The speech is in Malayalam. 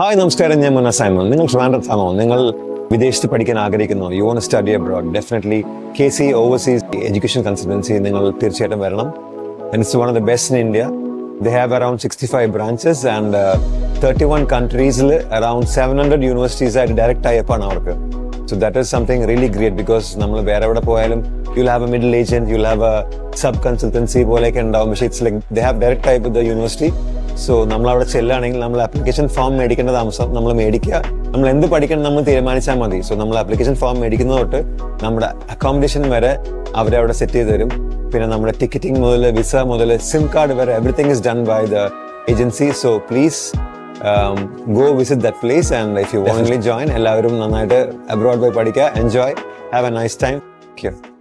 ഹായ് നമസ്കാരം ഞാൻ മുന്ന സൈമൺ നിങ്ങൾ ട്രിവാൻഡ്രത്താണോ നിങ്ങൾ വിദേശത്ത് പഠിക്കാൻ ആഗ്രഹിക്കുന്നു you want study abroad definitely K C overseas education consultancy നിങ്ങൾ തീർച്ചയായിട്ടും വരണം it's one of the best in India they have around sixty five branches and thirty one കൺട്രീസിൽ അറൌണ്ട് സെവൻ ഹൺഡ്രഡ് യൂണിവേഴ്സിറ്റീസ് ആയിട്ട് ഡയറക്റ്റ് ടൈപ്പാണ് അവർക്ക് so that is something really great because നമ്മൾ വേറെ എവിടെ പോയാലും you'll have a middle agent you'll have a sub consultancy പോലെയൊക്കെ ഉണ്ടാവും പക്ഷേ it's like they have direct type with the university so നമ്മൾ അവിടെ ചെല്ലുകയാണെങ്കിൽ നമ്മൾ ആപ്ലിക്കേഷൻ ഫോം മേടിക്കേണ്ട താമസം നമ്മൾ മേടിക്കുക നമ്മൾ എന്ത് പഠിക്കണം നമ്മൾ തീരുമാനിച്ചാൽ മതി സോ നമ്മൾ ആപ്ലിക്കേഷൻ ഫോം മേടിക്കുന്നത് തൊട്ട് നമ്മുടെ അക്കോമഡേഷൻ വരെ അവരെ അവിടെ സെറ്റ് ചെയ്ത് തരും പിന്നെ നമ്മുടെ ടിക്കറ്റിംഗ് മുതൽ വിസ മുതൽ സിം കാർഡ് വരെ everything is done by the agency so please go visit that place and if you only join എല്ലാവരും നന്നായിട്ട് അബ്രോഡ് പോയി പഠിക്കുക enjoy have a nice time